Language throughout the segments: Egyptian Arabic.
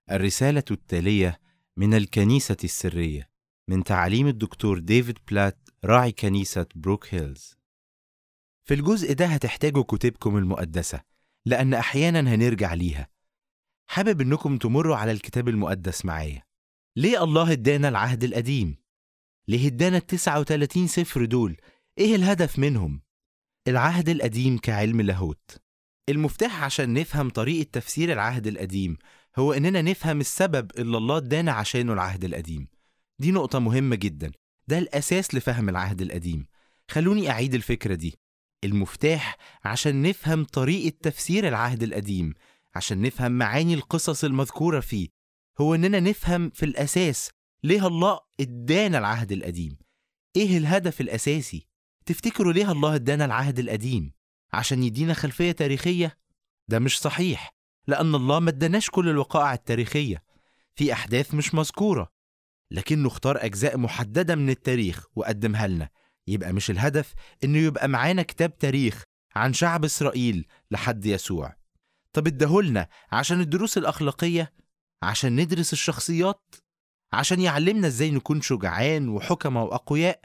الرسالة التالية من الكنيسة السرية من تعاليم الدكتور ديفيد بلات راعي كنيسة بروك هيلز في الجزء ده هتحتاجوا كتبكم المقدسة لأن أحيانا هنرجع ليها حابب إنكم تمروا على الكتاب المقدس معايا ليه الله ادانا العهد القديم؟ ليه ادانا ال 39 سفر دول؟ إيه الهدف منهم؟ العهد القديم كعلم لاهوت المفتاح عشان نفهم طريقة تفسير العهد القديم هو إننا نفهم السبب اللي الله ادانا عشانه العهد القديم دي نقطة مهمة جدا ده الأساس لفهم العهد القديم خلوني أعيد الفكرة دي المفتاح عشان نفهم طريقة تفسير العهد القديم عشان نفهم معاني القصص المذكورة فيه هو إننا نفهم في الأساس ليه الله ادانا العهد القديم إيه الهدف الأساسي تفتكروا ليه الله ادانا العهد القديم عشان يدينا خلفية تاريخية ده مش صحيح لأن الله ما اداناش كل الوقائع التاريخية في أحداث مش مذكورة لكنه اختار أجزاء محددة من التاريخ وقدمها لنا يبقى مش الهدف إنه يبقى معانا كتاب تاريخ عن شعب إسرائيل لحد يسوع طب اداهولنا عشان الدروس الأخلاقية عشان ندرس الشخصيات عشان يعلمنا ازاي نكون شجعان وحكمة وأقوياء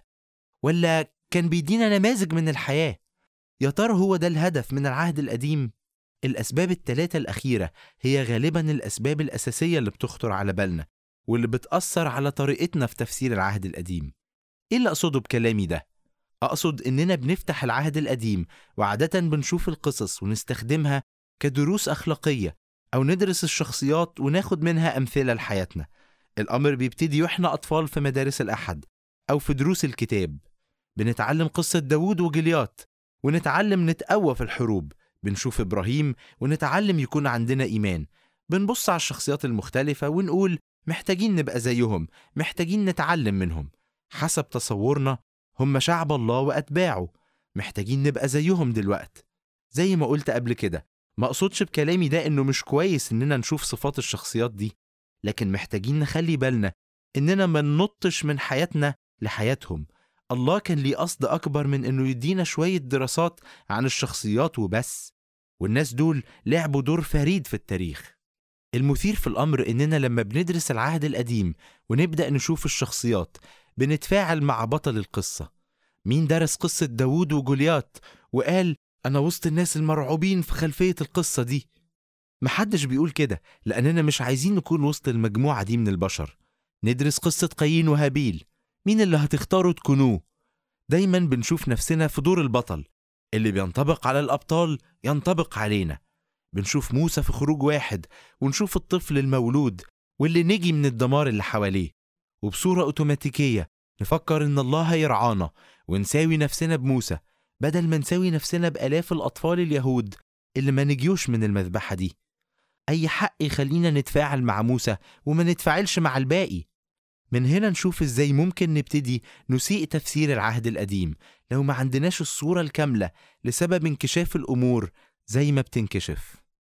ولا كان بيدينا نماذج من الحياة يا ترى هو ده الهدف من العهد القديم الأسباب التلاتة الأخيرة هي غالبا الأسباب الأساسية اللي بتخطر على بالنا واللي بتأثر على طريقتنا في تفسير العهد القديم إيه اللي أقصده بكلامي ده؟ أقصد إننا بنفتح العهد القديم وعادة بنشوف القصص ونستخدمها كدروس أخلاقية أو ندرس الشخصيات وناخد منها أمثلة لحياتنا الأمر بيبتدي وإحنا أطفال في مدارس الأحد أو في دروس الكتاب بنتعلم قصة داوود وجليات ونتعلم نتقوى في الحروب بنشوف إبراهيم ونتعلم يكون عندنا إيمان بنبص على الشخصيات المختلفة ونقول محتاجين نبقى زيهم محتاجين نتعلم منهم حسب تصورنا هم شعب الله وأتباعه محتاجين نبقى زيهم دلوقت زي ما قلت قبل كده ما أقصدش بكلامي ده إنه مش كويس إننا نشوف صفات الشخصيات دي لكن محتاجين نخلي بالنا إننا ما ننطش من حياتنا لحياتهم الله كان ليه قصد أكبر من إنه يدينا شوية دراسات عن الشخصيات وبس والناس دول لعبوا دور فريد في التاريخ المثير في الأمر إننا لما بندرس العهد القديم ونبدأ نشوف الشخصيات بنتفاعل مع بطل القصة مين درس قصة داوود وجوليات وقال أنا وسط الناس المرعوبين في خلفية القصة دي محدش بيقول كده لأننا مش عايزين نكون وسط المجموعة دي من البشر ندرس قصة قايين وهابيل مين اللي هتختاروا تكونوه دايما بنشوف نفسنا في دور البطل اللي بينطبق على الأبطال ينطبق علينا بنشوف موسى في خروج واحد ونشوف الطفل المولود واللي نجي من الدمار اللي حواليه وبصورة أوتوماتيكية نفكر إن الله هيرعانا ونساوي نفسنا بموسى بدل ما نساوي نفسنا بآلاف الأطفال اليهود اللي ما نجيوش من المذبحة دي أي حق يخلينا نتفاعل مع موسى وما نتفاعلش مع الباقي من هنا نشوف ازاي ممكن نبتدي نسيء تفسير العهد القديم لو ما عندناش الصورة الكاملة لسبب انكشاف الأمور زي ما بتنكشف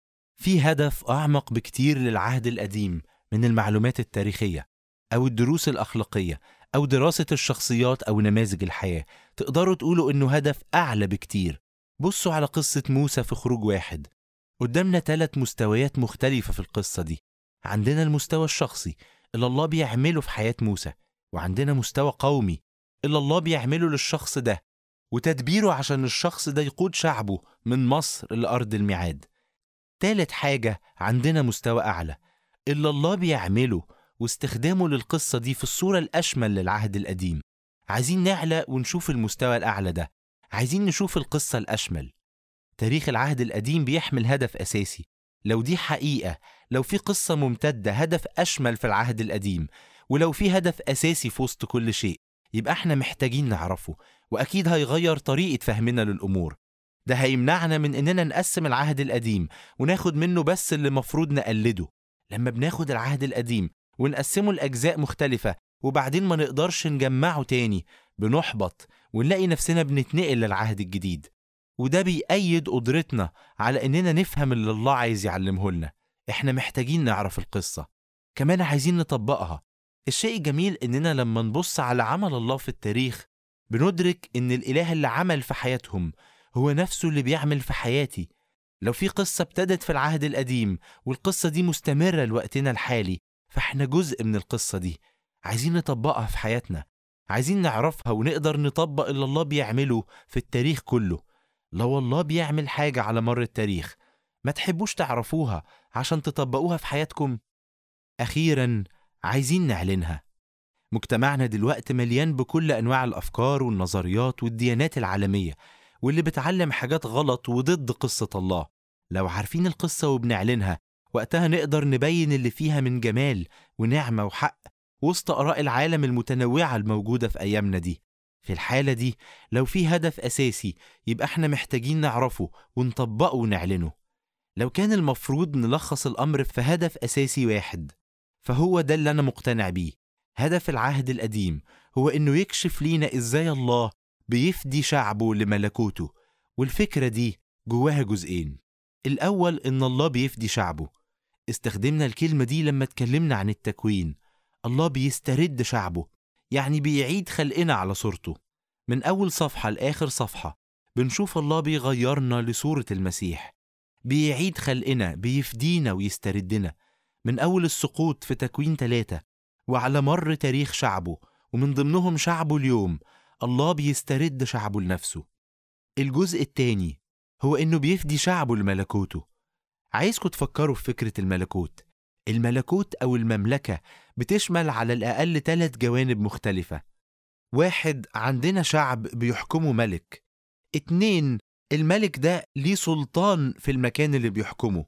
في هدف أعمق بكتير للعهد القديم من المعلومات التاريخية أو الدروس الأخلاقية أو دراسة الشخصيات أو نماذج الحياة تقدروا تقولوا إنه هدف أعلى بكتير بصوا على قصة موسى في خروج واحد قدامنا ثلاث مستويات مختلفة في القصة دي عندنا المستوى الشخصي اللي الله بيعمله في حياة موسى وعندنا مستوى قومي اللي الله بيعمله للشخص ده وتدبيره عشان الشخص ده يقود شعبه من مصر لأرض الميعاد تالت حاجة عندنا مستوى أعلى اللي الله بيعمله واستخدامه للقصة دي في الصورة الأشمل للعهد القديم عايزين نعلى ونشوف المستوى الأعلى ده عايزين نشوف القصة الأشمل تاريخ العهد القديم بيحمل هدف أساسي لو دي حقيقة لو في قصة ممتدة هدف أشمل في العهد القديم ولو في هدف أساسي في وسط كل شيء يبقى احنا محتاجين نعرفه وأكيد هيغير طريقة فهمنا للأمور ده هيمنعنا من إننا نقسم العهد القديم وناخد منه بس اللي مفروض نقلده لما بناخد العهد القديم ونقسمه لأجزاء مختلفة وبعدين ما نقدرش نجمعه تاني بنحبط ونلاقي نفسنا بنتنقل للعهد الجديد وده بيأيد قدرتنا على إننا نفهم اللي الله عايز يعلمه لنا إحنا محتاجين نعرف القصة كمان عايزين نطبقها الشيء الجميل إننا لما نبص على عمل الله في التاريخ بندرك إن الإله اللي عمل في حياتهم هو نفسه اللي بيعمل في حياتي لو في قصة ابتدت في العهد القديم والقصة دي مستمرة لوقتنا الحالي فاحنا جزء من القصة دي عايزين نطبقها في حياتنا عايزين نعرفها ونقدر نطبق اللي الله بيعمله في التاريخ كله لو الله بيعمل حاجة على مر التاريخ ما تحبوش تعرفوها عشان تطبقوها في حياتكم أخيرا عايزين نعلنها مجتمعنا دلوقتي مليان بكل أنواع الأفكار والنظريات والديانات العالمية واللي بتعلم حاجات غلط وضد قصة الله لو عارفين القصة وبنعلنها وقتها نقدر نبين اللي فيها من جمال ونعمة وحق وسط آراء العالم المتنوعة الموجودة في أيامنا دي في الحالة دي لو في هدف أساسي يبقى احنا محتاجين نعرفه ونطبقه ونعلنه لو كان المفروض نلخص الأمر في هدف أساسي واحد فهو ده اللي أنا مقتنع بيه هدف العهد القديم هو إنه يكشف لينا إزاي الله بيفدي شعبه لملكوته والفكرة دي جواها جزئين الأول إن الله بيفدي شعبه استخدمنا الكلمة دي لما اتكلمنا عن التكوين الله بيسترد شعبه يعني بيعيد خلقنا على صورته من أول صفحة لآخر صفحة بنشوف الله بيغيرنا لصورة المسيح بيعيد خلقنا بيفدينا ويستردنا من أول السقوط في تكوين ثلاثة وعلى مر تاريخ شعبه ومن ضمنهم شعبه اليوم الله بيسترد شعبه لنفسه الجزء الثاني هو إنه بيفدي شعبه لملكوته عايزكم تفكروا في فكرة الملكوت الملكوت أو المملكة بتشمل على الأقل ثلاث جوانب مختلفة واحد عندنا شعب بيحكمه ملك اتنين الملك ده ليه سلطان في المكان اللي بيحكمه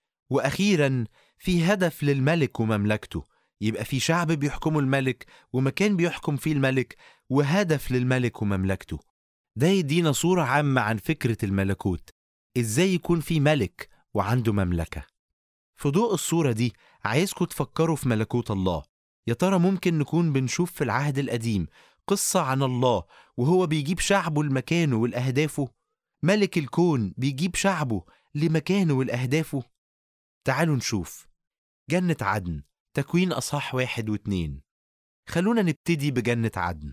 وأخيرا في هدف للملك ومملكته يبقى في شعب بيحكمه الملك ومكان بيحكم فيه الملك وهدف للملك ومملكته ده يدينا صورة عامة عن فكرة الملكوت إزاي يكون في ملك وعنده مملكة في ضوء الصورة دي عايزكم تفكروا في ملكوت الله يا ترى ممكن نكون بنشوف في العهد القديم قصة عن الله وهو بيجيب شعبه لمكانه ولأهدافه ملك الكون بيجيب شعبه لمكانه ولأهدافه تعالوا نشوف جنة عدن تكوين أصحاح واحد واتنين خلونا نبتدي بجنة عدن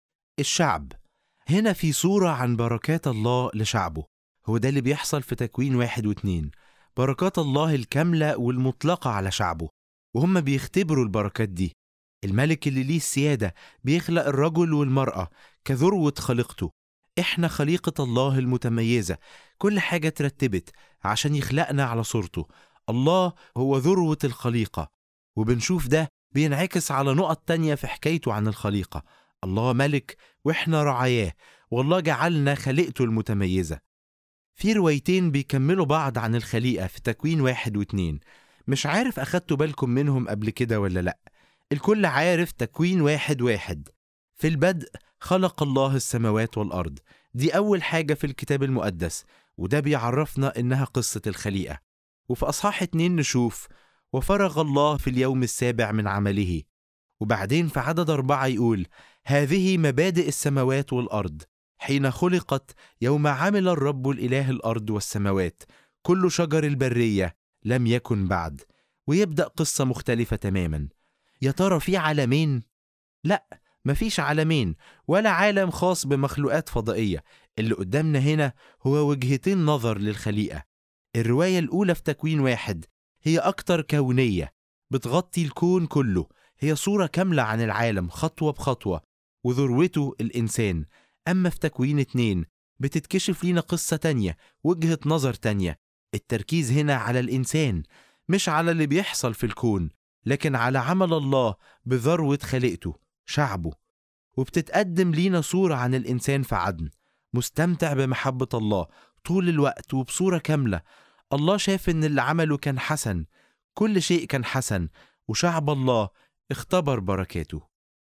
الشعب هنا في صورة عن بركات الله لشعبه هو ده اللي بيحصل في تكوين واحد واتنين بركات الله الكاملة والمطلقة على شعبه وهم بيختبروا البركات دي الملك اللي ليه السيادة بيخلق الرجل والمرأة كذروة خليقته احنا خليقة الله المتميزة كل حاجة ترتبت عشان يخلقنا على صورته الله هو ذروة الخليقة وبنشوف ده بينعكس على نقط تانية في حكايته عن الخليقة الله ملك واحنا رعاياه والله جعلنا خليقته المتميزة في روايتين بيكملوا بعض عن الخليقة في تكوين واحد واتنين مش عارف أخدتوا بالكم منهم قبل كده ولا لأ الكل عارف تكوين واحد واحد في البدء خلق الله السماوات والأرض دي أول حاجة في الكتاب المقدس وده بيعرفنا إنها قصة الخليقة وفي أصحاح اتنين نشوف وفرغ الله في اليوم السابع من عمله وبعدين في عدد أربعة يقول هذه مبادئ السماوات والأرض حين خلقت يوم عمل الرب الإله الأرض والسماوات كل شجر البرية لم يكن بعد ويبدأ قصة مختلفة تماما يا ترى في عالمين؟ لا مفيش عالمين ولا عالم خاص بمخلوقات فضائية اللي قدامنا هنا هو وجهتين نظر للخليقة الرواية الأولى في تكوين واحد هي أكتر كونية بتغطي الكون كله هي صورة كاملة عن العالم خطوة بخطوة وذروته الإنسان أما في تكوين اتنين بتتكشف لينا قصة تانية وجهة نظر تانية التركيز هنا على الإنسان مش على اللي بيحصل في الكون لكن على عمل الله بذروة خلقته شعبه وبتتقدم لينا صورة عن الإنسان في عدن مستمتع بمحبة الله طول الوقت وبصورة كاملة الله شاف إن اللي عمله كان حسن كل شيء كان حسن وشعب الله اختبر بركاته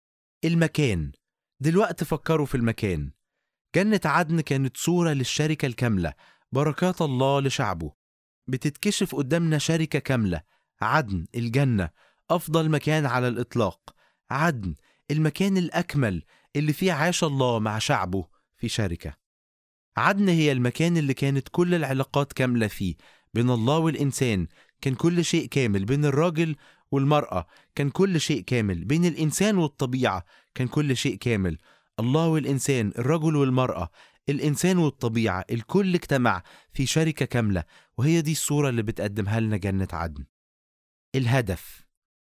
المكان دلوقتي فكروا في المكان جنة عدن كانت صورة للشركة الكاملة بركات الله لشعبه بتتكشف قدامنا شركة كاملة عدن الجنة أفضل مكان على الإطلاق عدن المكان الأكمل اللي فيه عاش الله مع شعبه في شركة عدن هي المكان اللي كانت كل العلاقات كاملة فيه بين الله والإنسان كان كل شيء كامل بين الراجل والمرأة كان كل شيء كامل بين الإنسان والطبيعة كان كل شيء كامل الله والإنسان الرجل والمرأة الإنسان والطبيعة الكل اجتمع في شركة كاملة وهي دي الصورة اللي بتقدمها لنا جنة عدن الهدف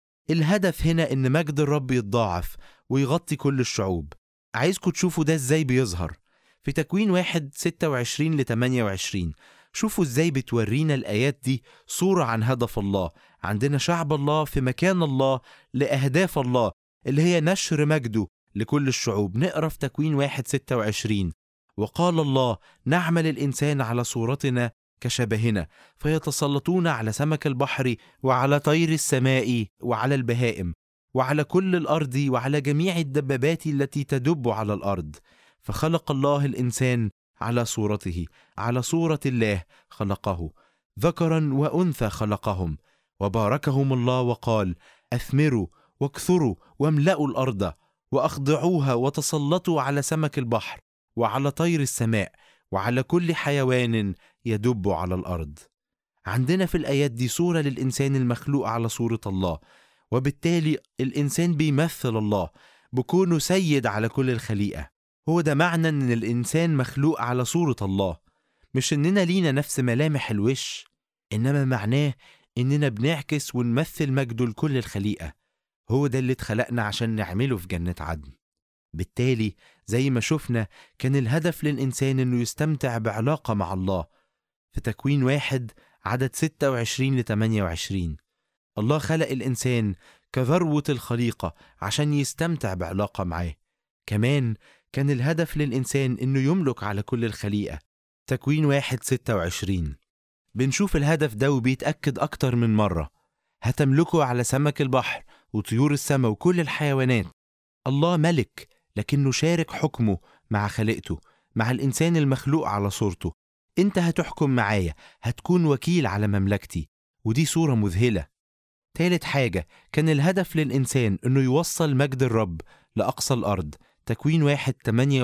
الهدف هنا إن مجد الرب يتضاعف ويغطي كل الشعوب عايزكم تشوفوا ده ازاي بيظهر في تكوين واحد 26 ل 28 شوفوا ازاي بتورينا الآيات دي صورة عن هدف الله عندنا شعب الله في مكان الله لأهداف الله اللي هي نشر مجده لكل الشعوب نقرا في تكوين واحد 26 وقال الله نعمل الإنسان على صورتنا كشبهنا فيتسلطون على سمك البحر وعلى طير السماء وعلى البهائم وعلى كل الارض وعلى جميع الدبابات التي تدب على الارض فخلق الله الانسان على صورته على صوره الله خلقه ذكرا وانثى خلقهم وباركهم الله وقال اثمروا واكثروا واملأوا الارض واخضعوها وتسلطوا على سمك البحر وعلى طير السماء وعلى كل حيوان يدب على الارض عندنا في الايات دي صوره للانسان المخلوق على صوره الله وبالتالي الانسان بيمثل الله بكونه سيد على كل الخليقه هو ده معنى ان الانسان مخلوق على صوره الله مش اننا لينا نفس ملامح الوش انما معناه اننا بنعكس ونمثل مجده لكل الخليقه هو ده اللي اتخلقنا عشان نعمله في جنه عدن بالتالي زي ما شفنا كان الهدف للإنسان إنه يستمتع بعلاقة مع الله في تكوين واحد عدد 26 ل 28 الله خلق الإنسان كذروة الخليقة عشان يستمتع بعلاقة معاه كمان كان الهدف للإنسان إنه يملك على كل الخليقة تكوين واحد 26 بنشوف الهدف ده وبيتأكد أكتر من مرة هتملكوا على سمك البحر وطيور السماء وكل الحيوانات الله ملك لكنه شارك حكمه مع خليقته مع الإنسان المخلوق على صورته أنت هتحكم معايا هتكون وكيل على مملكتي ودي صورة مذهلة تالت حاجة كان الهدف للإنسان أنه يوصل مجد الرب لأقصى الأرض تكوين واحد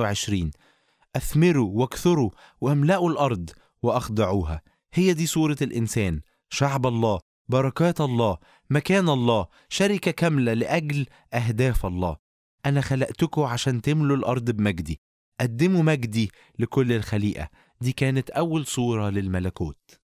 28 أثمروا واكثروا واملأوا الأرض وأخضعوها هي دي صورة الإنسان شعب الله بركات الله مكان الله شركة كاملة لأجل أهداف الله أنا خلقتكم عشان تملوا الأرض بمجدي قدموا مجدي لكل الخليقة دي كانت أول صورة للملكوت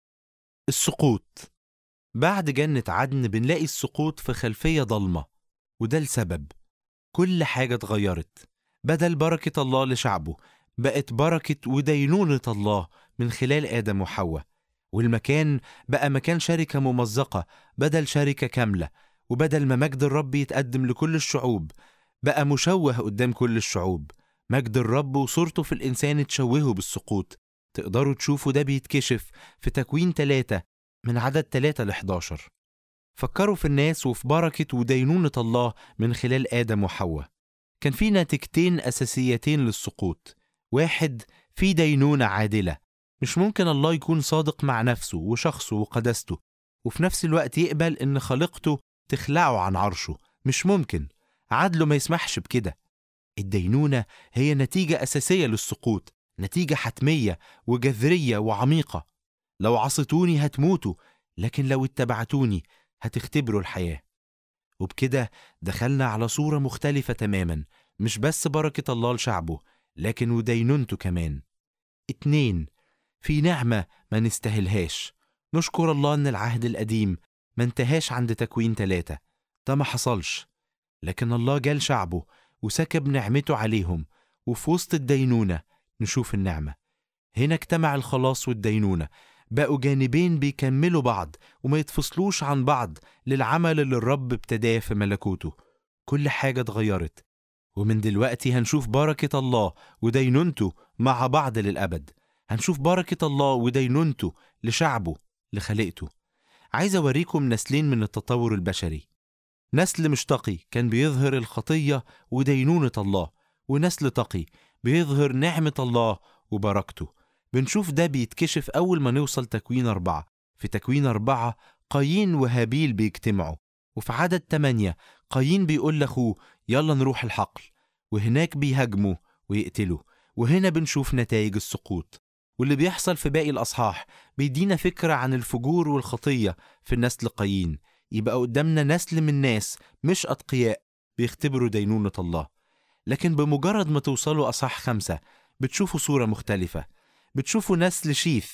السقوط بعد جنة عدن بنلاقي السقوط في خلفية ضلمة وده السبب كل حاجة اتغيرت بدل بركة الله لشعبه بقت بركة ودينونة الله من خلال آدم وحواء والمكان بقى مكان شركة ممزقة بدل شركة كاملة وبدل ما مجد الرب يتقدم لكل الشعوب بقى مشوه قدام كل الشعوب مجد الرب وصورته في الإنسان اتشوهوا بالسقوط تقدروا تشوفوا ده بيتكشف في تكوين ثلاثة من عدد 3 ل 11 فكروا في الناس وفي بركة ودينونة الله من خلال آدم وحواء كان في نتيجتين أساسيتين للسقوط واحد في دينونة عادلة مش ممكن الله يكون صادق مع نفسه وشخصه وقدسته وفي نفس الوقت يقبل إن خليقته تخلعه عن عرشه مش ممكن عدله ما يسمحش بكده الدينونة هي نتيجة أساسية للسقوط نتيجة حتمية وجذرية وعميقة لو عصيتوني هتموتوا لكن لو اتبعتوني هتختبروا الحياة وبكده دخلنا على صورة مختلفة تماما مش بس بركة الله لشعبه لكن ودينونته كمان اتنين في نعمة ما نستاهلهاش نشكر الله إن العهد القديم ما انتهاش عند تكوين ثلاثة ده ما حصلش لكن الله جال شعبه وسكب نعمته عليهم وفي وسط الدينونة نشوف النعمة هنا اجتمع الخلاص والدينونة بقوا جانبين بيكملوا بعض وما يتفصلوش عن بعض للعمل اللي الرب ابتداه في ملكوته كل حاجة اتغيرت ومن دلوقتي هنشوف بركة الله ودينونته مع بعض للأبد هنشوف بركة الله ودينونته لشعبه لخليقته عايز أوريكم نسلين من التطور البشري نسل مش تقي كان بيظهر الخطية ودينونة الله ونسل تقي بيظهر نعمة الله وبركته بنشوف ده بيتكشف أول ما نوصل تكوين أربعة في تكوين أربعة قايين وهابيل بيجتمعوا وفي عدد تمانية قايين بيقول لأخوه يلا نروح الحقل وهناك بيهاجموا ويقتلوا وهنا بنشوف نتائج السقوط واللي بيحصل في باقي الأصحاح بيدينا فكرة عن الفجور والخطية في النسل قايين يبقى قدامنا نسل من ناس مش أتقياء بيختبروا دينونة الله لكن بمجرد ما توصلوا أصح خمسة بتشوفوا صورة مختلفة بتشوفوا نسل شيث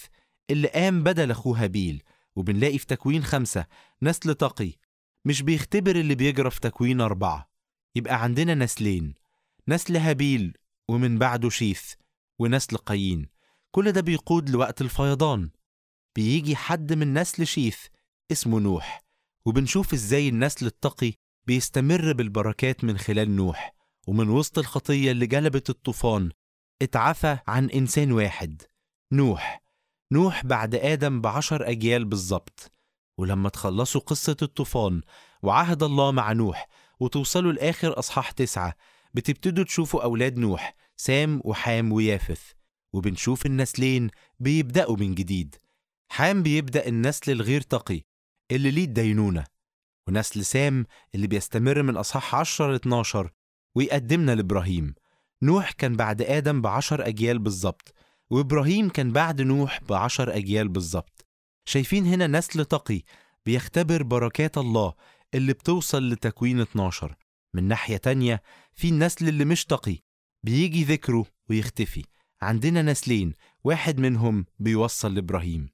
اللي قام بدل أخوه هابيل وبنلاقي في تكوين خمسة نسل تقي مش بيختبر اللي بيجرى في تكوين أربعة يبقى عندنا نسلين نسل هابيل ومن بعده شيث ونسل قايين كل ده بيقود لوقت الفيضان بيجي حد من نسل شيث اسمه نوح وبنشوف ازاي النسل التقي بيستمر بالبركات من خلال نوح ومن وسط الخطية اللي جلبت الطوفان اتعفى عن إنسان واحد نوح نوح بعد آدم بعشر أجيال بالظبط ولما تخلصوا قصة الطوفان وعهد الله مع نوح وتوصلوا لآخر أصحاح تسعة بتبتدوا تشوفوا أولاد نوح سام وحام ويافث وبنشوف النسلين بيبدأوا من جديد حام بيبدأ النسل الغير تقي اللي ليه الدينونة ونسل سام اللي بيستمر من أصحاح 10 ل 12 ويقدمنا لإبراهيم نوح كان بعد آدم بعشر أجيال بالظبط وإبراهيم كان بعد نوح بعشر أجيال بالظبط شايفين هنا نسل تقي بيختبر بركات الله اللي بتوصل لتكوين 12 من ناحية تانية في النسل اللي مش تقي بيجي ذكره ويختفي عندنا نسلين واحد منهم بيوصل لإبراهيم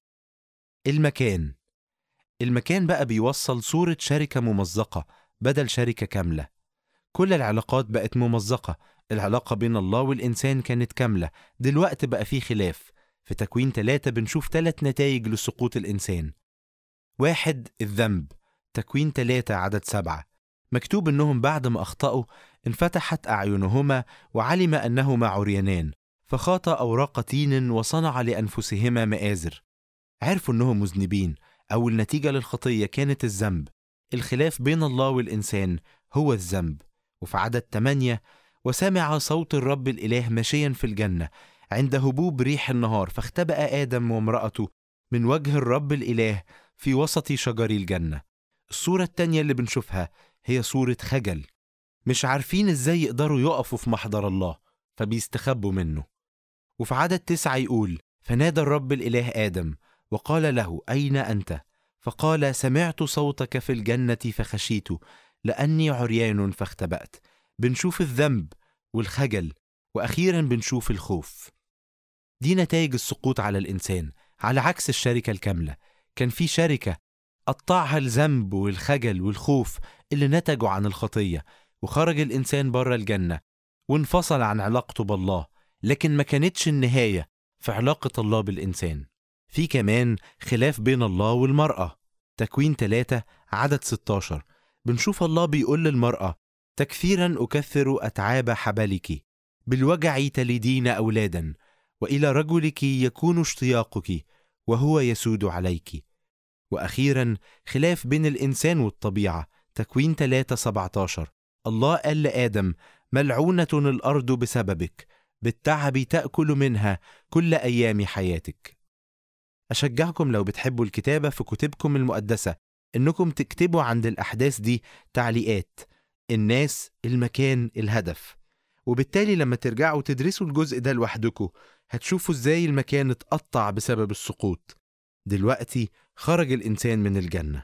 المكان المكان بقى بيوصل صورة شركة ممزقة بدل شركة كاملة كل العلاقات بقت ممزقة العلاقة بين الله والإنسان كانت كاملة دلوقتي بقى في خلاف في تكوين ثلاثة بنشوف ثلاث نتائج لسقوط الإنسان واحد الذنب تكوين ثلاثة عدد سبعة مكتوب إنهم بعد ما أخطأوا انفتحت أعينهما وعلم أنهما عريانان فخاط أوراق تين وصنع لأنفسهما مآزر عرفوا إنهم مذنبين أول نتيجة للخطية كانت الذنب الخلاف بين الله والإنسان هو الذنب وفي عدد 8 وسمع صوت الرب الإله ماشيا في الجنة عند هبوب ريح النهار فاختبأ آدم وامرأته من وجه الرب الإله في وسط شجر الجنة الصورة التانية اللي بنشوفها هي صورة خجل مش عارفين ازاي يقدروا يقفوا في محضر الله فبيستخبوا منه وفي عدد تسعة يقول فنادى الرب الإله آدم وقال له أين أنت؟ فقال سمعت صوتك في الجنة فخشيت لأني عريان فاختبأت بنشوف الذنب والخجل وأخيرا بنشوف الخوف دي نتائج السقوط على الإنسان على عكس الشركة الكاملة كان في شركة قطعها الذنب والخجل والخوف اللي نتجوا عن الخطية وخرج الإنسان بره الجنة وانفصل عن علاقته بالله لكن ما كانتش النهاية في علاقة الله بالإنسان في كمان خلاف بين الله والمرأة تكوين 3 عدد 16 بنشوف الله بيقول للمرأة تكثيرا أكثر أتعاب حبلك بالوجع تلدين أولادا وإلى رجلك يكون اشتياقك وهو يسود عليك وأخيرا خلاف بين الإنسان والطبيعة تكوين 3 17 الله قال لآدم ملعونة الأرض بسببك بالتعب تأكل منها كل أيام حياتك أشجعكم لو بتحبوا الكتابة في كتبكم المقدسة إنكم تكتبوا عند الأحداث دي تعليقات الناس المكان الهدف وبالتالي لما ترجعوا تدرسوا الجزء ده لوحدكم هتشوفوا ازاي المكان اتقطع بسبب السقوط دلوقتي خرج الإنسان من الجنة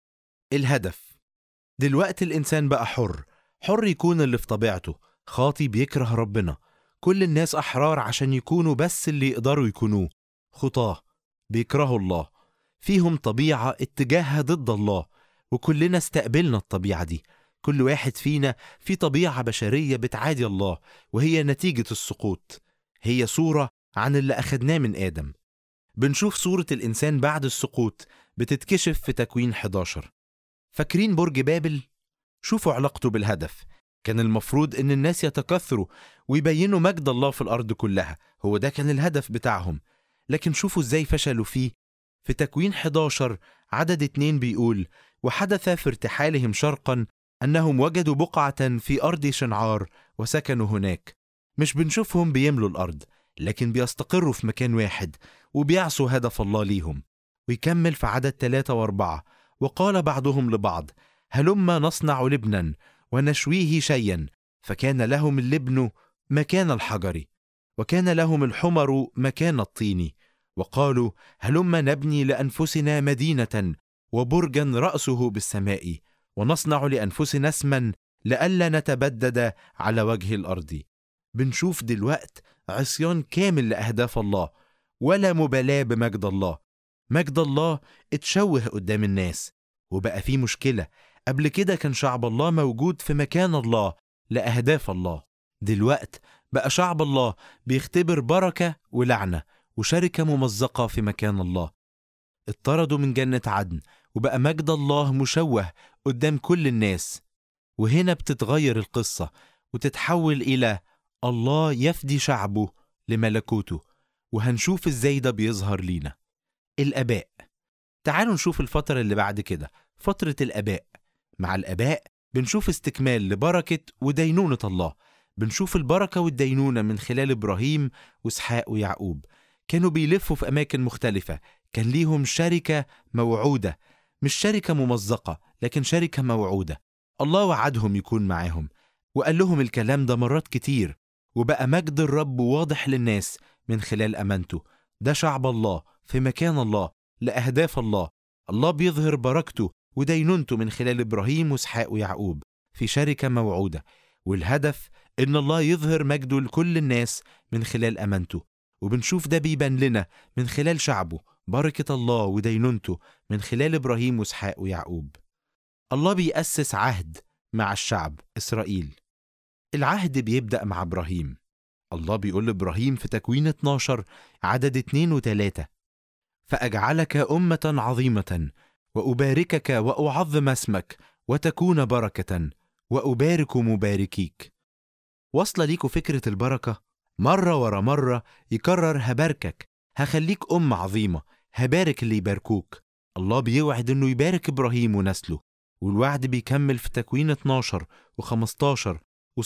الهدف دلوقتي الإنسان بقى حر حر يكون اللي في طبيعته خاطي بيكره ربنا كل الناس أحرار عشان يكونوا بس اللي يقدروا يكونوه خطاه بيكرهوا الله فيهم طبيعة اتجاهها ضد الله وكلنا استقبلنا الطبيعة دي كل واحد فينا في طبيعة بشرية بتعادي الله وهي نتيجة السقوط هي صورة عن اللي أخدناه من آدم بنشوف صورة الإنسان بعد السقوط بتتكشف في تكوين 11 فاكرين برج بابل؟ شوفوا علاقته بالهدف كان المفروض إن الناس يتكثروا ويبينوا مجد الله في الأرض كلها هو ده كان الهدف بتاعهم لكن شوفوا ازاي فشلوا فيه في تكوين 11 عدد اتنين بيقول وحدث في ارتحالهم شرقا أنهم وجدوا بقعة في أرض شنعار وسكنوا هناك مش بنشوفهم بيملوا الأرض لكن بيستقروا في مكان واحد وبيعصوا هدف الله ليهم ويكمل في عدد ثلاثة وأربعة وقال بعضهم لبعض هلما نصنع لبنا ونشويه شيئا فكان لهم اللبن مكان الحجر وكان لهم الحمر مكان الطين وقالوا هلما نبني لانفسنا مدينه وبرجا راسه بالسماء ونصنع لانفسنا اسما لئلا نتبدد على وجه الارض بنشوف دلوقت عصيان كامل لاهداف الله ولا مبالاة بمجد الله مجد الله اتشوه قدام الناس وبقى فيه مشكلة قبل كده كان شعب الله موجود في مكان الله لأهداف الله دلوقت بقى شعب الله بيختبر بركة ولعنة وشركة ممزقة في مكان الله اطردوا من جنة عدن وبقى مجد الله مشوه قدام كل الناس وهنا بتتغير القصة وتتحول إلى الله يفدي شعبه لملكوته وهنشوف ازاي ده بيظهر لينا الآباء تعالوا نشوف الفترة اللي بعد كده فترة الآباء مع الآباء بنشوف استكمال لبركة ودينونة الله بنشوف البركة والدينونة من خلال إبراهيم وإسحاق ويعقوب كانوا بيلفوا في أماكن مختلفة كان ليهم شركة موعودة مش شركة ممزقة لكن شركة موعودة الله وعدهم يكون معاهم وقال لهم الكلام ده مرات كتير وبقى مجد الرب واضح للناس من خلال أمانته ده شعب الله في مكان الله لأهداف الله الله بيظهر بركته ودينونته من خلال إبراهيم وإسحاق ويعقوب في شركة موعودة والهدف إن الله يظهر مجده لكل الناس من خلال أمانته وبنشوف ده بيبان لنا من خلال شعبه بركة الله ودينونته من خلال إبراهيم وإسحاق ويعقوب الله بيأسس عهد مع الشعب إسرائيل العهد بيبدأ مع إبراهيم الله بيقول لإبراهيم في تكوين 12 عدد 2 و3 فأجعلك أمة عظيمة وأباركك وأعظم اسمك وتكون بركة وأبارك مباركيك واصلة ليكوا فكرة البركة مرة ورا مرة يكرر هباركك هخليك أم عظيمة هبارك اللي يباركوك الله بيوعد إنه يبارك إبراهيم ونسله والوعد بيكمل في تكوين 12 و15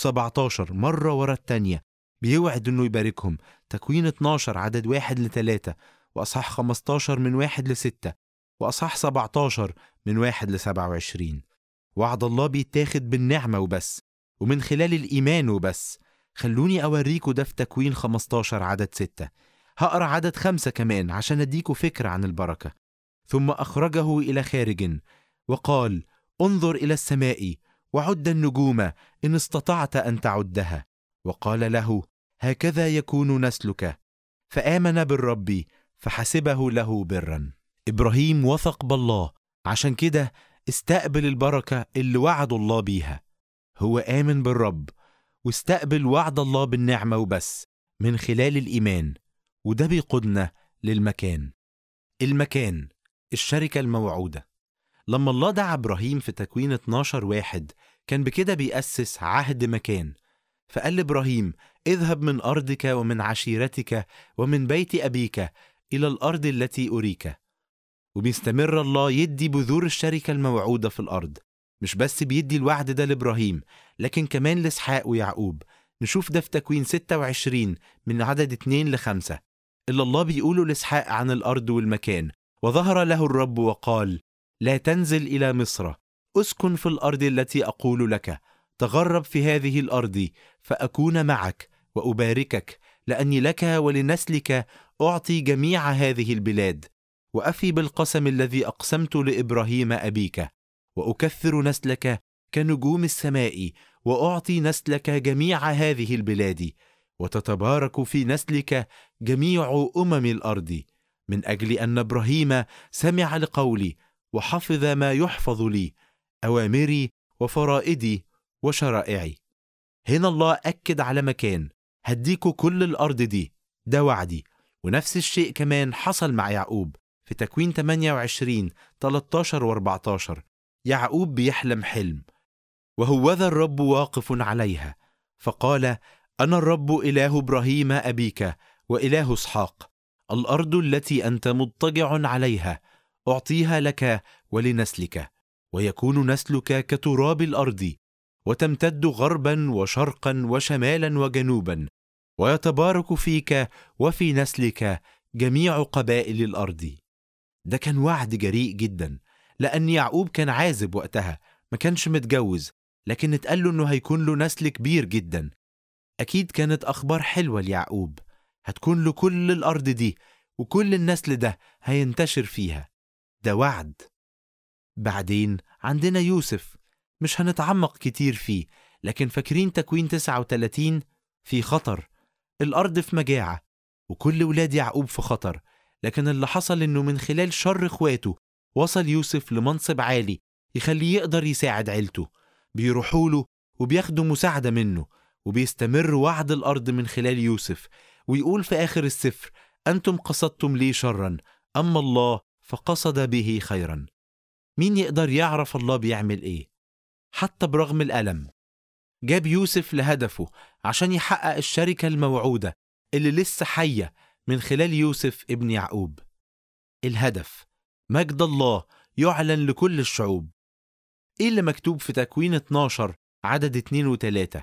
و17 مرة ورا التانية بيوعد إنه يباركهم تكوين 12 عدد واحد لتلاتة وأصحاح 15 من واحد لستة وأصحاح 17 من واحد لسبعة وعشرين وعد الله بيتاخد بالنعمة وبس ومن خلال الإيمان وبس خلوني أوريكوا ده في تكوين 15 عدد ستة هقرأ عدد خمسة كمان عشان أديكوا فكرة عن البركة ثم أخرجه إلى خارج وقال انظر إلى السماء وعد النجوم إن استطعت أن تعدها وقال له هكذا يكون نسلك فآمن بالرب فحسبه له برا إبراهيم وثق بالله عشان كده استقبل البركة اللي وعد الله بيها هو آمن بالرب واستقبل وعد الله بالنعمة وبس من خلال الإيمان وده بيقودنا للمكان المكان الشركة الموعودة لما الله دعا إبراهيم في تكوين 12 واحد كان بكده بيأسس عهد مكان فقال لإبراهيم اذهب من أرضك ومن عشيرتك ومن بيت أبيك إلى الأرض التي أريك وبيستمر الله يدي بذور الشركة الموعودة في الأرض مش بس بيدي الوعد ده لإبراهيم لكن كمان لإسحاق ويعقوب نشوف ده في تكوين 26 من عدد 2 ل 5 اللي الله بيقوله لإسحاق عن الأرض والمكان وظهر له الرب وقال لا تنزل إلى مصر اسكن في الأرض التي أقول لك تغرب في هذه الأرض فأكون معك وأباركك لأني لك ولنسلك أعطي جميع هذه البلاد وأفي بالقسم الذي أقسمت لإبراهيم أبيك وأكثر نسلك كنجوم السماء وأعطي نسلك جميع هذه البلاد وتتبارك في نسلك جميع أمم الأرض من أجل أن إبراهيم سمع لقولي وحفظ ما يحفظ لي أوامري وفرائدي وشرائعي هنا الله أكد على مكان هديكوا كل الأرض دي ده وعدي ونفس الشيء كمان حصل مع يعقوب في تكوين 28 13 و 14 يعقوب بيحلم حلم وهو ذا الرب واقف عليها فقال أنا الرب إله إبراهيم أبيك وإله إسحاق الأرض التي أنت مضطجع عليها أعطيها لك ولنسلك ويكون نسلك كتراب الأرض وتمتد غربا وشرقا وشمالا وجنوبا ويتبارك فيك وفي نسلك جميع قبائل الأرض ده كان وعد جريء جدا لأن يعقوب كان عازب وقتها ما كانش متجوز لكن اتقال له إنه هيكون له نسل كبير جدا أكيد كانت أخبار حلوة ليعقوب هتكون له كل الأرض دي وكل النسل ده هينتشر فيها ده وعد بعدين عندنا يوسف مش هنتعمق كتير فيه لكن فاكرين تكوين 39 في خطر الأرض في مجاعة وكل ولاد يعقوب في خطر لكن اللي حصل إنه من خلال شر إخواته وصل يوسف لمنصب عالي يخليه يقدر يساعد عيلته بيروحوا له وبياخدوا مساعدة منه وبيستمر وعد الأرض من خلال يوسف ويقول في آخر السفر أنتم قصدتم لي شرا أما الله فقصد به خيرا مين يقدر يعرف الله بيعمل إيه حتى برغم الألم جاب يوسف لهدفه عشان يحقق الشركة الموعودة اللي لسه حية من خلال يوسف ابن يعقوب الهدف مجد الله يعلن لكل الشعوب ايه اللي مكتوب في تكوين 12 عدد 2 و3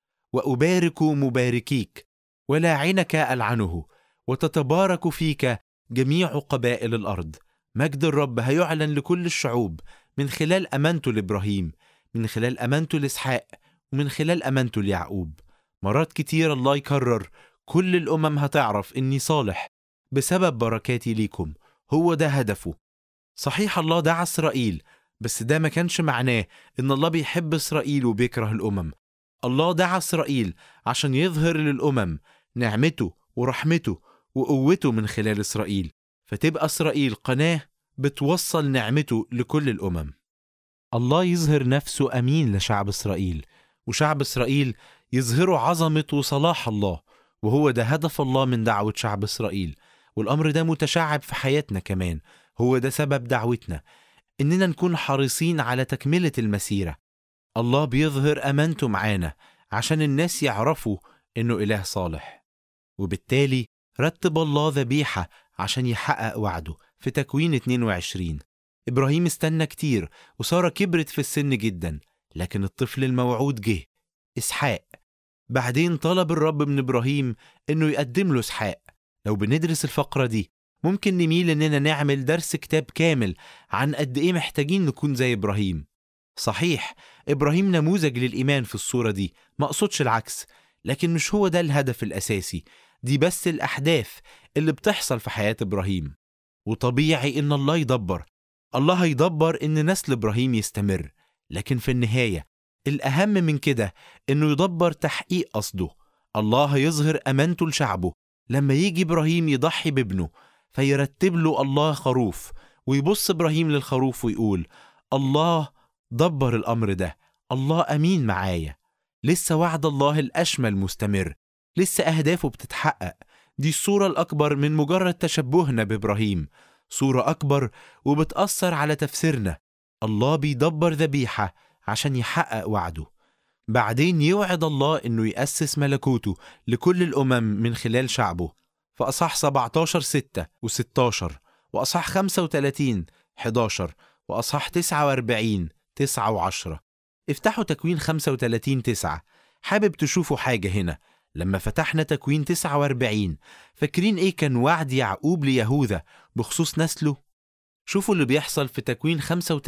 وأبارك مباركيك ولاعنك ألعنه وتتبارك فيك جميع قبائل الأرض مجد الرب هيعلن لكل الشعوب من خلال أمانته لإبراهيم من خلال أمانته لإسحاق ومن خلال أمانته ليعقوب مرات كتير الله يكرر كل الأمم هتعرف إني صالح بسبب بركاتي ليكم هو ده هدفه صحيح الله دعا إسرائيل بس ده ما كانش معناه إن الله بيحب إسرائيل وبيكره الأمم الله دعا إسرائيل عشان يظهر للأمم نعمته ورحمته وقوته من خلال إسرائيل فتبقى إسرائيل قناة بتوصل نعمته لكل الأمم الله يظهر نفسه أمين لشعب إسرائيل وشعب إسرائيل يظهروا عظمة وصلاح الله وهو ده هدف الله من دعوة شعب إسرائيل والأمر ده متشعب في حياتنا كمان هو ده سبب دعوتنا إننا نكون حريصين على تكملة المسيرة الله بيظهر أمانته معانا عشان الناس يعرفوا إنه إله صالح وبالتالي رتب الله ذبيحة عشان يحقق وعده في تكوين 22 إبراهيم استنى كتير وسارة كبرت في السن جدا لكن الطفل الموعود جه إسحاق بعدين طلب الرب من إبراهيم إنه يقدم له إسحاق لو بندرس الفقرة دي ممكن نميل إننا نعمل درس كتاب كامل عن قد إيه محتاجين نكون زي إبراهيم صحيح إبراهيم نموذج للإيمان في الصورة دي ما أقصدش العكس لكن مش هو ده الهدف الأساسي دي بس الأحداث اللي بتحصل في حياة إبراهيم وطبيعي إن الله يدبر الله هيدبر إن نسل إبراهيم يستمر لكن في النهاية الأهم من كده إنه يدبر تحقيق قصده الله هيظهر أمانته لشعبه لما يجي إبراهيم يضحي بابنه فيرتب له الله خروف ويبص إبراهيم للخروف ويقول الله دبر الأمر ده الله أمين معايا لسه وعد الله الأشمل مستمر لسه أهدافه بتتحقق دي الصورة الأكبر من مجرد تشبهنا بإبراهيم صورة أكبر وبتأثر على تفسيرنا الله بيدبر ذبيحة عشان يحقق وعده بعدين يوعد الله إنه يأسس ملكوته لكل الأمم من خلال شعبه فأصح 17 6 و16 وأصح 35 11 وأصح 49 9 و10 افتحوا تكوين 35 9 حابب تشوفوا حاجة هنا لما فتحنا تكوين 49 فاكرين ايه كان وعد يعقوب ليهوذا بخصوص نسله؟ شوفوا اللي بيحصل في تكوين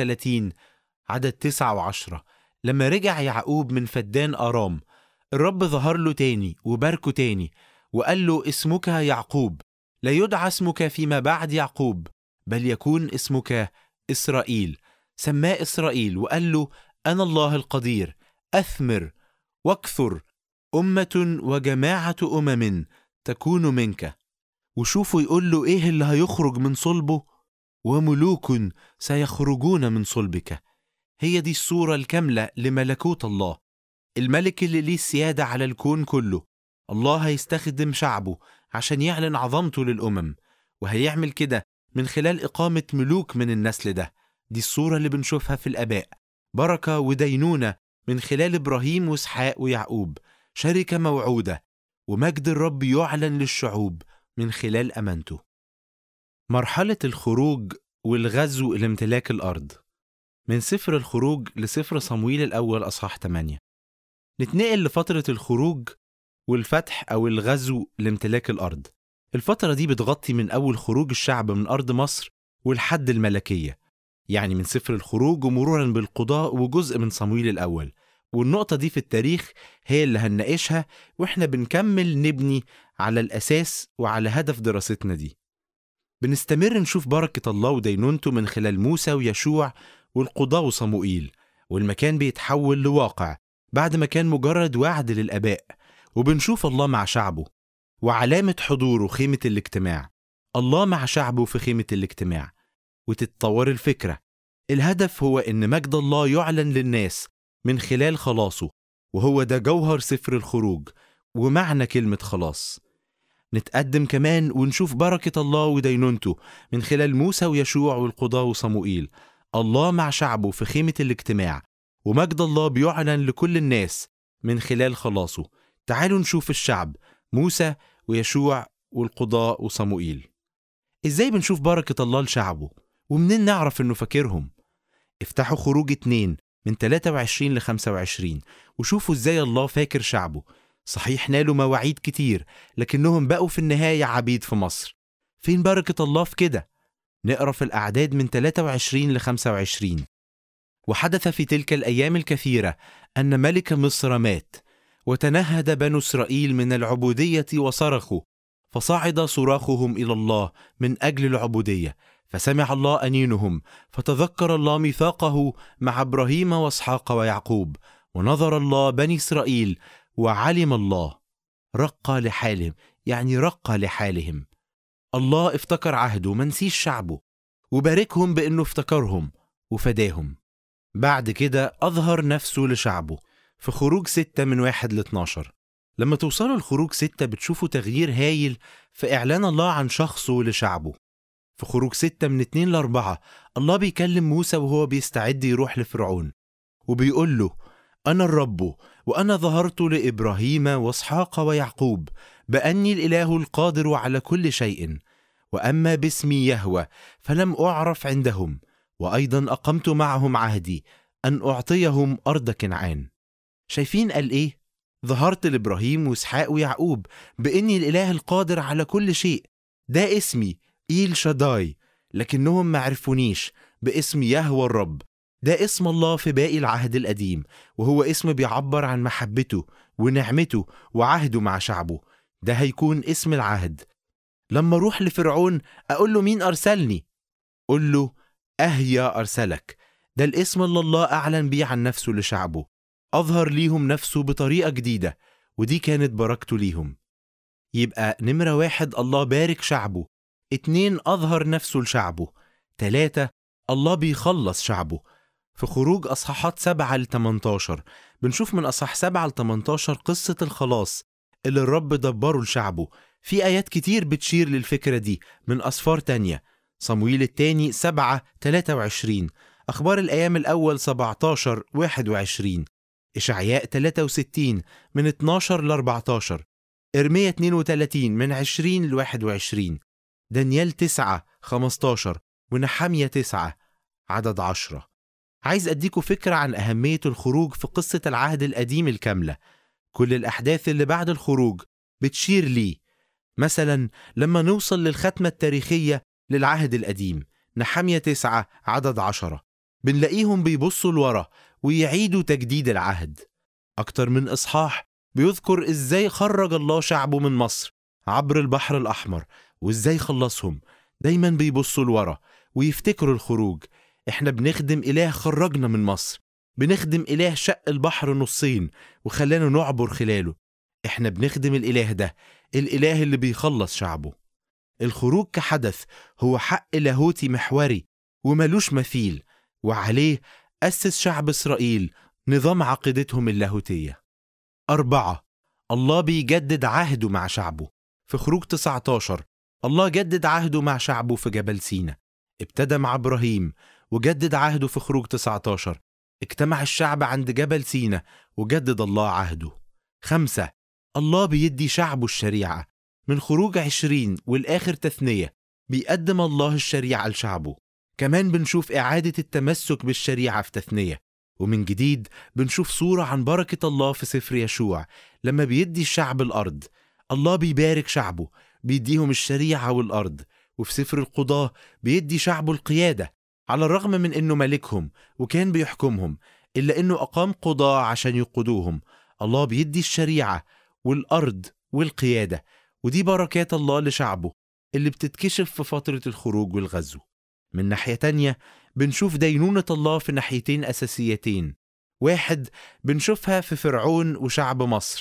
35 عدد 9 و10 لما رجع يعقوب من فدان أرام الرب ظهر له تاني وباركه تاني وقال له اسمك يعقوب لا يدعى اسمك فيما بعد يعقوب بل يكون اسمك إسرائيل سماه إسرائيل وقال له أنا الله القدير أثمر واكثر أمة وجماعة أمم تكون منك وشوفوا يقول له إيه اللي هيخرج من صلبه وملوك سيخرجون من صلبك هي دي الصورة الكاملة لملكوت الله الملك اللي ليه السيادة على الكون كله الله هيستخدم شعبه عشان يعلن عظمته للأمم وهيعمل كده من خلال إقامة ملوك من النسل ده دي الصورة اللي بنشوفها في الآباء بركة ودينونة من خلال إبراهيم وإسحاق ويعقوب شركة موعودة ومجد الرب يعلن للشعوب من خلال أمانته مرحلة الخروج والغزو لامتلاك الأرض من سفر الخروج لسفر صمويل الأول أصحاح 8 نتنقل لفترة الخروج والفتح أو الغزو لامتلاك الأرض الفترة دي بتغطي من أول خروج الشعب من أرض مصر والحد الملكية يعني من سفر الخروج ومرورا بالقضاء وجزء من صمويل الأول والنقطة دي في التاريخ هي اللي هنناقشها واحنا بنكمل نبني على الأساس وعلى هدف دراستنا دي بنستمر نشوف بركة الله ودينونته من خلال موسى ويشوع والقضاء وصموئيل والمكان بيتحول لواقع بعد ما كان مجرد وعد للآباء وبنشوف الله مع شعبه وعلامة حضوره خيمة الاجتماع الله مع شعبه في خيمة الاجتماع وتتطور الفكرة الهدف هو إن مجد الله يعلن للناس من خلال خلاصه وهو ده جوهر سفر الخروج ومعنى كلمة خلاص نتقدم كمان ونشوف بركة الله ودينونته من خلال موسى ويشوع والقضاة وصموئيل الله مع شعبه في خيمة الاجتماع ومجد الله بيعلن لكل الناس من خلال خلاصه تعالوا نشوف الشعب موسى ويشوع والقضاء وصموئيل ازاي بنشوف بركة الله لشعبه ومنين نعرف انه فاكرهم افتحوا خروج اتنين من 23 ل 25 وشوفوا ازاي الله فاكر شعبه صحيح نالوا مواعيد كتير لكنهم بقوا في النهاية عبيد في مصر فين بركة الله في كده؟ نقرا في الأعداد من 23 ل 25 وحدث في تلك الأيام الكثيرة أن ملك مصر مات وتنهد بنو إسرائيل من العبودية وصرخوا فصعد صراخهم إلى الله من أجل العبودية فسمع الله أنينهم فتذكر الله ميثاقه مع إبراهيم وإسحاق ويعقوب ونظر الله بني إسرائيل وعلم الله رق لحالهم يعني رق لحالهم الله افتكر عهده منسيش شعبه وباركهم بأنه افتكرهم وفداهم بعد كده أظهر نفسه لشعبه في خروج ستة من واحد ل 12 لما توصلوا لخروج ستة بتشوفوا تغيير هايل في إعلان الله عن شخصه لشعبه في خروج ستة من اتنين لأربعة الله بيكلم موسى وهو بيستعد يروح لفرعون وبيقول له أنا الرب وأنا ظهرت لإبراهيم وإسحاق ويعقوب بأني الإله القادر على كل شيء وأما باسمي يهوى فلم أعرف عندهم وأيضا أقمت معهم عهدي أن أعطيهم أرض كنعان شايفين قال إيه؟ ظهرت لإبراهيم وإسحاق ويعقوب بإني الإله القادر على كل شيء ده اسمي إيل شداي لكنهم ما عرفونيش باسم يهوى الرب ده اسم الله في باقي العهد القديم وهو اسم بيعبر عن محبته ونعمته وعهده مع شعبه ده هيكون اسم العهد لما اروح لفرعون اقول له مين ارسلني قل له اهيا ارسلك ده الاسم اللي الله اعلن بيه عن نفسه لشعبه اظهر ليهم نفسه بطريقه جديده ودي كانت بركته ليهم يبقى نمره واحد الله بارك شعبه اتنين اظهر نفسه لشعبه تلاتة الله بيخلص شعبه في خروج أصحاحات 7 ل 18 بنشوف من أصحاح 7 ل 18 قصة الخلاص اللي الرب دبره لشعبه في آيات كتير بتشير للفكرة دي من أسفار تانية صمويل التاني 7 23 أخبار الأيام الأول 17 21 إشعياء 63 من 12 ل 14 إرميا 32 من 20 ل 21 دانيال 9 15 ونحمية 9 عدد 10 عايز أديكوا فكرة عن أهمية الخروج في قصة العهد القديم الكاملة كل الأحداث اللي بعد الخروج بتشير ليه مثلا لما نوصل للختمة التاريخية للعهد القديم نحمية تسعة عدد عشرة بنلاقيهم بيبصوا لورا ويعيدوا تجديد العهد أكتر من إصحاح بيذكر إزاي خرج الله شعبه من مصر عبر البحر الأحمر وإزاي خلصهم دايما بيبصوا لورا ويفتكروا الخروج احنا بنخدم إله خرجنا من مصر بنخدم إله شق البحر نصين وخلانا نعبر خلاله احنا بنخدم الإله ده الإله اللي بيخلص شعبه الخروج كحدث هو حق لاهوتي محوري وملوش مثيل وعليه أسس شعب إسرائيل نظام عقيدتهم اللاهوتية أربعة الله بيجدد عهده مع شعبه في خروج 19 الله جدد عهده مع شعبه في جبل سينا ابتدى مع إبراهيم وجدد عهده في خروج 19 اجتمع الشعب عند جبل سينا وجدد الله عهده خمسة الله بيدي شعبه الشريعة من خروج عشرين والآخر تثنية بيقدم الله الشريعة لشعبه كمان بنشوف إعادة التمسك بالشريعة في تثنية ومن جديد بنشوف صورة عن بركة الله في سفر يشوع لما بيدي الشعب الأرض الله بيبارك شعبه بيديهم الشريعة والأرض وفي سفر القضاة بيدي شعبه القيادة على الرغم من إنه ملكهم وكان بيحكمهم إلا إنه أقام قضاة عشان يقودوهم الله بيدي الشريعة والأرض والقيادة ودي بركات الله لشعبه اللي بتتكشف في فترة الخروج والغزو من ناحية تانية بنشوف دينونة الله في ناحيتين أساسيتين واحد بنشوفها في فرعون وشعب مصر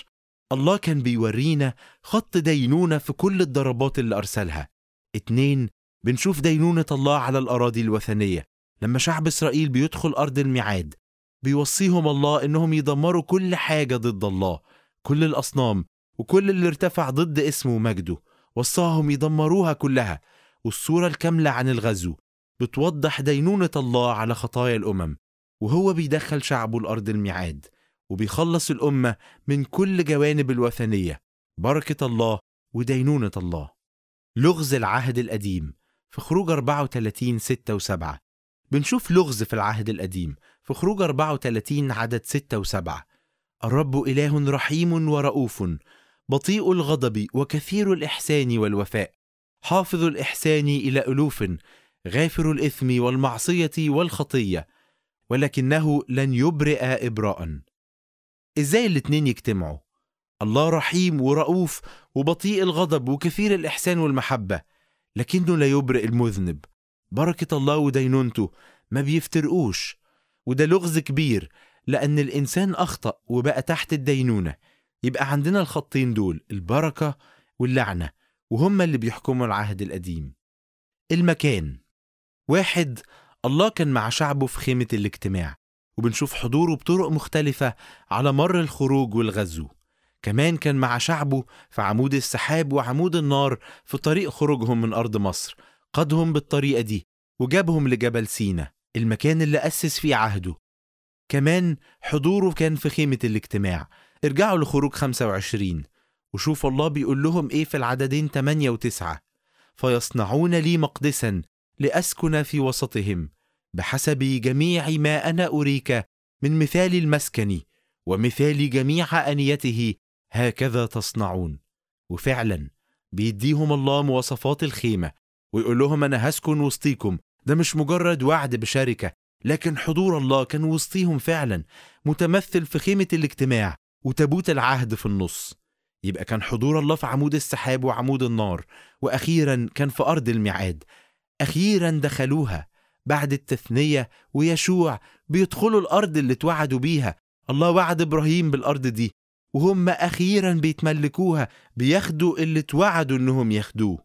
الله كان بيورينا خط دينونة في كل الضربات اللي أرسلها اتنين بنشوف دينونة الله على الأراضي الوثنية لما شعب إسرائيل بيدخل أرض الميعاد بيوصيهم الله إنهم يدمروا كل حاجة ضد الله كل الأصنام وكل اللي ارتفع ضد اسمه ومجده وصاهم يدمروها كلها والصورة الكاملة عن الغزو بتوضح دينونة الله على خطايا الأمم وهو بيدخل شعبه الأرض الميعاد وبيخلص الأمة من كل جوانب الوثنية بركة الله ودينونة الله لغز العهد القديم في خروج 34 6 و7 بنشوف لغز في العهد القديم في خروج 34 عدد 6 و7 الرب إله رحيم ورؤوف بطيء الغضب وكثير الإحسان والوفاء حافظ الإحسان إلى ألوف غافر الإثم والمعصية والخطية ولكنه لن يبرئ إبراء إزاي الاتنين يجتمعوا؟ الله رحيم ورؤوف وبطيء الغضب وكثير الإحسان والمحبة لكنه لا يبرئ المذنب بركة الله ودينونته ما بيفترقوش وده لغز كبير لأن الإنسان أخطأ وبقى تحت الدينونة يبقى عندنا الخطين دول البركة واللعنة وهما اللي بيحكموا العهد القديم المكان واحد الله كان مع شعبه في خيمة الاجتماع وبنشوف حضوره بطرق مختلفة على مر الخروج والغزو كمان كان مع شعبه في عمود السحاب وعمود النار في طريق خروجهم من أرض مصر قادهم بالطريقة دي وجابهم لجبل سينا المكان اللي أسس فيه عهده كمان حضوره كان في خيمة الاجتماع ارجعوا لخروج 25 وشوف الله بيقول لهم ايه في العددين 8 و9 فيصنعون لي مقدسا لأسكن في وسطهم بحسب جميع ما أنا أريك من مثال المسكن ومثال جميع أنيته هكذا تصنعون وفعلا بيديهم الله مواصفات الخيمة ويقول لهم أنا هسكن وسطيكم ده مش مجرد وعد بشركة لكن حضور الله كان وسطيهم فعلا متمثل في خيمة الاجتماع وتابوت العهد في النص يبقى كان حضور الله في عمود السحاب وعمود النار وأخيرا كان في أرض الميعاد أخيرا دخلوها بعد التثنية ويشوع بيدخلوا الأرض اللي اتوعدوا بيها الله وعد إبراهيم بالأرض دي وهم أخيرا بيتملكوها بياخدوا اللي اتوعدوا إنهم ياخدوه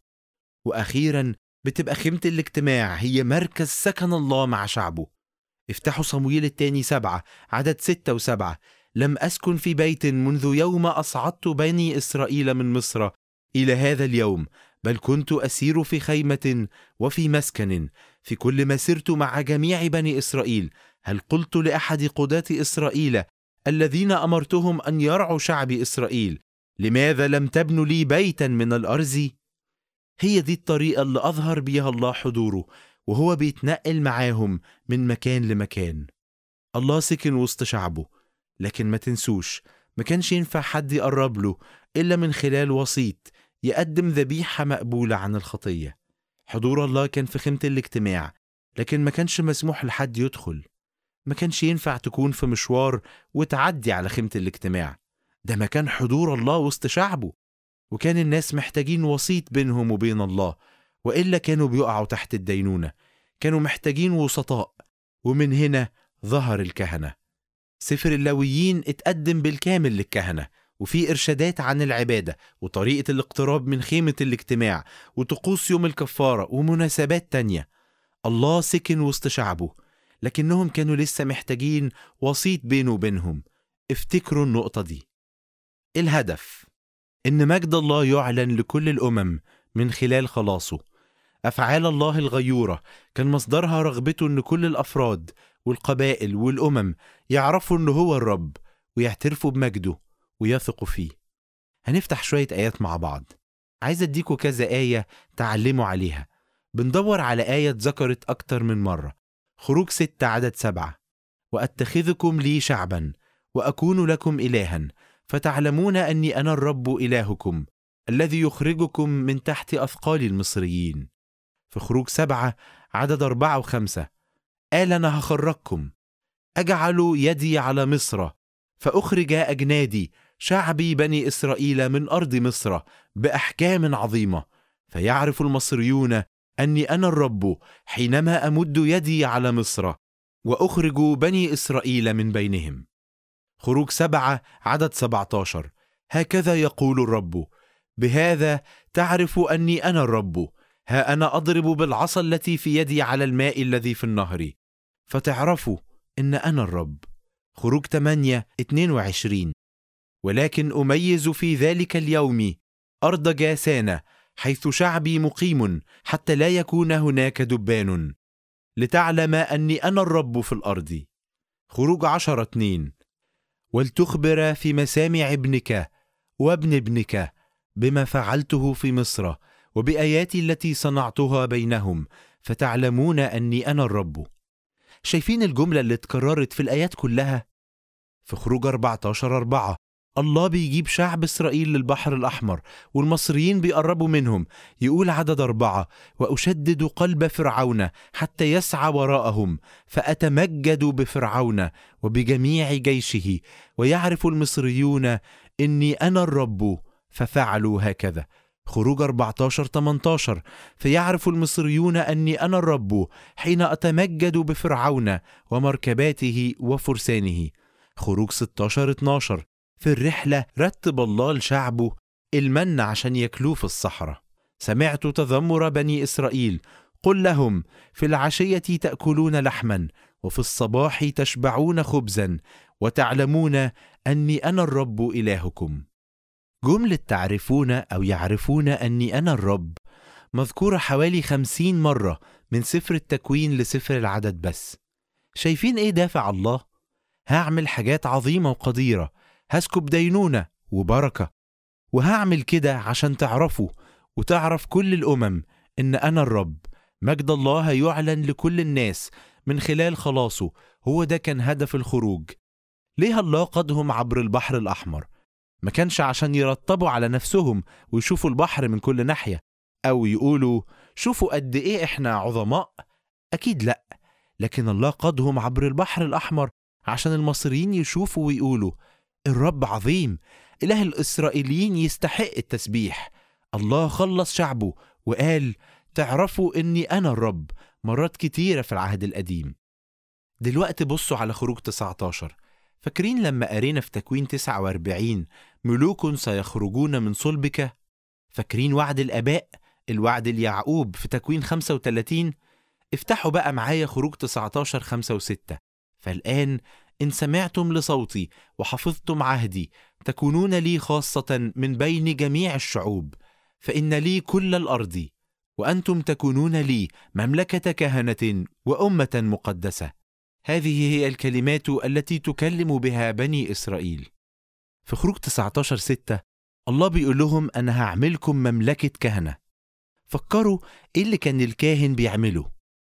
وأخيرا بتبقى خيمة الاجتماع هي مركز سكن الله مع شعبه افتحوا صمويل التاني سبعة عدد ستة وسبعة لم أسكن في بيت منذ يوم أصعدت بني إسرائيل من مصر إلى هذا اليوم بل كنت أسير في خيمة وفي مسكن في كل ما سرت مع جميع بني إسرائيل هل قلت لأحد قضاة إسرائيل الذين أمرتهم أن يرعوا شعب إسرائيل لماذا لم تبنوا لي بيتا من الأرز؟ هي دي الطريقة اللي أظهر بيها الله حضوره وهو بيتنقل معاهم من مكان لمكان الله سكن وسط شعبه لكن ما تنسوش ما كانش ينفع حد يقرب له إلا من خلال وسيط يقدم ذبيحة مقبولة عن الخطية حضور الله كان في خيمة الاجتماع لكن ما كانش مسموح لحد يدخل ما كانش ينفع تكون في مشوار وتعدي على خيمة الاجتماع ده مكان حضور الله وسط شعبه وكان الناس محتاجين وسيط بينهم وبين الله وإلا كانوا بيقعوا تحت الدينونة كانوا محتاجين وسطاء ومن هنا ظهر الكهنة سفر اللاويين اتقدم بالكامل للكهنة وفي إرشادات عن العبادة وطريقة الاقتراب من خيمة الاجتماع وطقوس يوم الكفارة ومناسبات تانية الله سكن وسط شعبه لكنهم كانوا لسه محتاجين وسيط بينه وبينهم افتكروا النقطة دي الهدف إن مجد الله يعلن لكل الأمم من خلال خلاصه أفعال الله الغيورة كان مصدرها رغبته إن كل الأفراد والقبائل والأمم يعرفوا إنه هو الرب ويعترفوا بمجده ويثقوا فيه هنفتح شوية آيات مع بعض عايز أديكوا كذا آية تعلموا عليها بندور على آية اتذكرت أكتر من مرة خروج ستة عدد سبعة وأتخذكم لي شعبا وأكون لكم إلها فتعلمون أني أنا الرب إلهكم الذي يخرجكم من تحت أثقال المصريين في خروج سبعة عدد أربعة وخمسة قال أنا هخرجكم أجعل يدي على مصر فأخرج أجنادي شعبي بني إسرائيل من أرض مصر بأحكام عظيمة فيعرف المصريون أني أنا الرب حينما أمد يدي على مصر وأخرج بني إسرائيل من بينهم خروج سبعة عدد 17 هكذا يقول الرب بهذا تعرف اني انا الرب ها انا اضرب بالعصا التي في يدي على الماء الذي في النهر فتعرفوا ان انا الرب خروج 8 22 ولكن اميز في ذلك اليوم ارض جاسانه حيث شعبي مقيم حتى لا يكون هناك دبان لتعلم اني انا الرب في الارض خروج عشرة اتنين ولتخبر في مسامع ابنك وابن ابنك بما فعلته في مصر وبآياتي التي صنعتها بينهم فتعلمون أني أنا الرب شايفين الجملة اللي اتكررت في الآيات كلها؟ في خروج 14 4 الله بيجيب شعب إسرائيل للبحر الأحمر والمصريين بيقربوا منهم يقول عدد أربعة وأشدد قلب فرعون حتى يسعى وراءهم فأتمجد بفرعون وبجميع جيشه ويعرف المصريون إني أنا الرب ففعلوا هكذا خروج 14 18 فيعرف المصريون أني أنا الرب حين أتمجد بفرعون ومركباته وفرسانه خروج 16 12 في الرحلة رتب الله لشعبه المن عشان ياكلوه في الصحراء سمعت تذمر بني إسرائيل قل لهم في العشية تأكلون لحما وفي الصباح تشبعون خبزا وتعلمون أني أنا الرب إلهكم جملة تعرفون أو يعرفون أني أنا الرب مذكورة حوالي خمسين مرة من سفر التكوين لسفر العدد بس شايفين إيه دافع الله؟ هعمل حاجات عظيمة وقديرة هسكب دينونة وبركة وهعمل كده عشان تعرفوا وتعرف كل الأمم إن أنا الرب مجد الله يعلن لكل الناس من خلال خلاصه هو ده كان هدف الخروج ليه الله قادهم عبر البحر الأحمر ما كانش عشان يرتبوا على نفسهم ويشوفوا البحر من كل ناحية أو يقولوا شوفوا قد إيه إحنا عظماء أكيد لأ لكن الله قادهم عبر البحر الأحمر عشان المصريين يشوفوا ويقولوا الرب عظيم إله الإسرائيليين يستحق التسبيح الله خلص شعبه وقال تعرفوا إني أنا الرب مرات كتيرة في العهد القديم دلوقتي بصوا على خروج 19 فاكرين لما قرينا في تكوين 49 ملوك سيخرجون من صلبك فاكرين وعد الآباء الوعد ليعقوب في تكوين 35 افتحوا بقى معايا خروج 19 5 و6 فالآن إن سمعتم لصوتي وحفظتم عهدي تكونون لي خاصة من بين جميع الشعوب فإن لي كل الأرض وأنتم تكونون لي مملكة كهنة وأمة مقدسة هذه هي الكلمات التي تكلم بها بني إسرائيل في خروج 19 6 الله بيقول لهم أنا هعملكم مملكة كهنة فكروا إيه اللي كان الكاهن بيعمله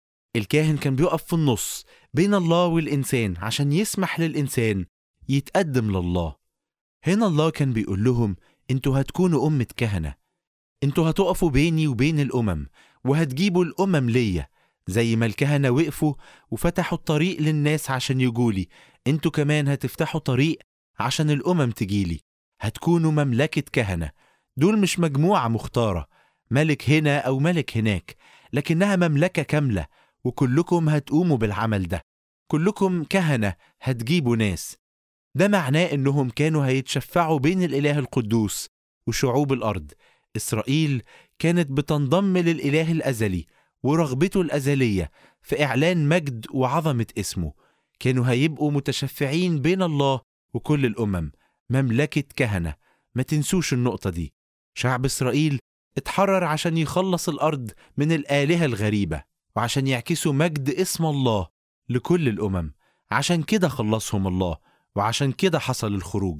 الكاهن كان بيقف في النص بين الله والإنسان عشان يسمح للإنسان يتقدم لله هنا الله كان بيقول لهم انتوا هتكونوا أمة كهنة انتوا هتقفوا بيني وبين الأمم وهتجيبوا الأمم ليا زي ما الكهنة وقفوا وفتحوا الطريق للناس عشان يجولي انتوا كمان هتفتحوا طريق عشان الأمم تجيلي هتكونوا مملكة كهنة دول مش مجموعة مختارة ملك هنا أو ملك هناك لكنها مملكة كاملة وكلكم هتقوموا بالعمل ده كلكم كهنة هتجيبوا ناس ده معناه إنهم كانوا هيتشفعوا بين الإله القدوس وشعوب الأرض إسرائيل كانت بتنضم للإله الأزلي ورغبته الأزلية في إعلان مجد وعظمة اسمه كانوا هيبقوا متشفعين بين الله وكل الأمم مملكة كهنة ما تنسوش النقطة دي شعب إسرائيل اتحرر عشان يخلص الأرض من الآلهة الغريبة وعشان يعكسوا مجد اسم الله لكل الأمم عشان كده خلصهم الله وعشان كده حصل الخروج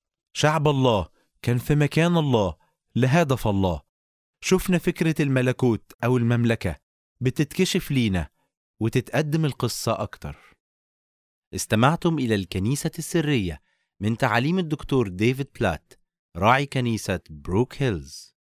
شعب الله كان في مكان الله لهدف الله شفنا فكرة الملكوت أو المملكة بتتكشف لينا وتتقدم القصة أكتر استمعتم إلى الكنيسة السرية من تعاليم الدكتور ديفيد بلات راعي كنيسة بروك هيلز